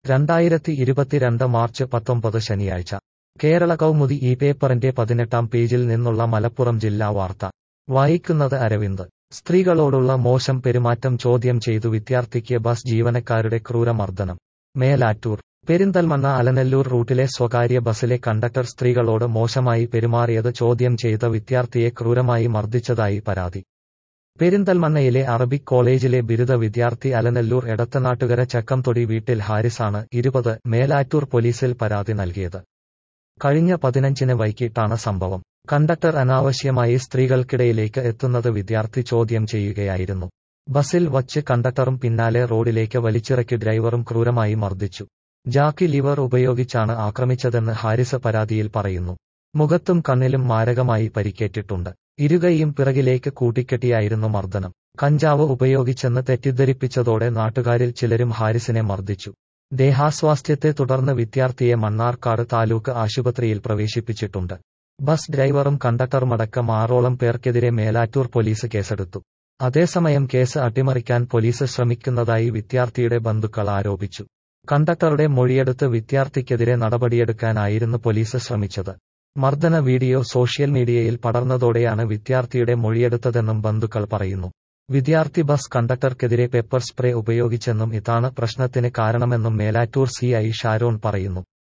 രണ്ടായിരത്തി ഇരുപത്തിരണ്ട് മാർച്ച് പത്തൊമ്പത് ശനിയാഴ്ച കേരള കൗമുദി ഈ പേപ്പറിന്റെ പതിനെട്ടാം പേജിൽ നിന്നുള്ള മലപ്പുറം ജില്ലാ വാർത്ത വായിക്കുന്നത് അരവിന്ദ് സ്ത്രീകളോടുള്ള മോശം പെരുമാറ്റം ചോദ്യം ചെയ്തു വിദ്യാർത്ഥിക്ക് ബസ് ജീവനക്കാരുടെ ക്രൂരമർദ്ദനം മേലാറ്റൂർ പെരിന്തൽമണ്ണ അലനല്ലൂർ റൂട്ടിലെ സ്വകാര്യ ബസിലെ കണ്ടക്ടർ സ്ത്രീകളോട് മോശമായി പെരുമാറിയത് ചോദ്യം ചെയ്ത വിദ്യാർത്ഥിയെ ക്രൂരമായി മർദ്ദിച്ചതായി പരാതി പെരിന്തൽമണ്ണയിലെ അറബിക് കോളേജിലെ ബിരുദ വിദ്യാർത്ഥി അലനല്ലൂർ എടത്തനാട്ടുകര ചക്കംതൊടി വീട്ടിൽ ഹാരിസാണ് ഇരുപത് മേലാറ്റൂർ പോലീസിൽ പരാതി നൽകിയത് കഴിഞ്ഞ പതിനഞ്ചിന് വൈകിട്ടാണ് സംഭവം കണ്ടക്ടർ അനാവശ്യമായി സ്ത്രീകൾക്കിടയിലേക്ക് എത്തുന്നത് വിദ്യാർത്ഥി ചോദ്യം ചെയ്യുകയായിരുന്നു ബസിൽ വച്ച് കണ്ടക്ടറും പിന്നാലെ റോഡിലേക്ക് വലിച്ചിറക്കി ഡ്രൈവറും ക്രൂരമായി മർദ്ദിച്ചു ജാക്കി ലിവർ ഉപയോഗിച്ചാണ് ആക്രമിച്ചതെന്ന് ഹാരിസ് പരാതിയിൽ പറയുന്നു മുഖത്തും കണ്ണിലും മാരകമായി പരിക്കേറ്റിട്ടുണ്ട് ഇരുകൈയും പിറകിലേക്ക് കൂട്ടിക്കെട്ടിയായിരുന്നു മർദ്ദനം കഞ്ചാവ് ഉപയോഗിച്ചെന്ന് തെറ്റിദ്ധരിപ്പിച്ചതോടെ നാട്ടുകാരിൽ ചിലരും ഹാരിസിനെ മർദ്ദിച്ചു ദേഹാസ്വാസ്ഥ്യത്തെ തുടർന്ന് വിദ്യാർത്ഥിയെ മണ്ണാർക്കാട് താലൂക്ക് ആശുപത്രിയിൽ പ്രവേശിപ്പിച്ചിട്ടുണ്ട് ബസ് ഡ്രൈവറും കണ്ടക്ടറുമടക്കം ആറോളം പേർക്കെതിരെ മേലാറ്റൂർ പോലീസ് കേസെടുത്തു അതേസമയം കേസ് അട്ടിമറിക്കാൻ പോലീസ് ശ്രമിക്കുന്നതായി വിദ്യാർത്ഥിയുടെ ബന്ധുക്കൾ ആരോപിച്ചു കണ്ടക്ടറുടെ മൊഴിയെടുത്ത് വിദ്യാർത്ഥിക്കെതിരെ നടപടിയെടുക്കാനായിരുന്നു പോലീസ് ശ്രമിച്ചത് മർദ്ദന വീഡിയോ സോഷ്യൽ മീഡിയയിൽ പടർന്നതോടെയാണ് വിദ്യാർത്ഥിയുടെ മൊഴിയെടുത്തതെന്നും ബന്ധുക്കൾ പറയുന്നു വിദ്യാർത്ഥി ബസ് കണ്ടക്ടർക്കെതിരെ പെപ്പർ സ്പ്രേ ഉപയോഗിച്ചെന്നും ഇതാണ് പ്രശ്നത്തിന് കാരണമെന്നും മേലാറ്റൂർ സി ഐ ഷാരോൺ പറയുന്നു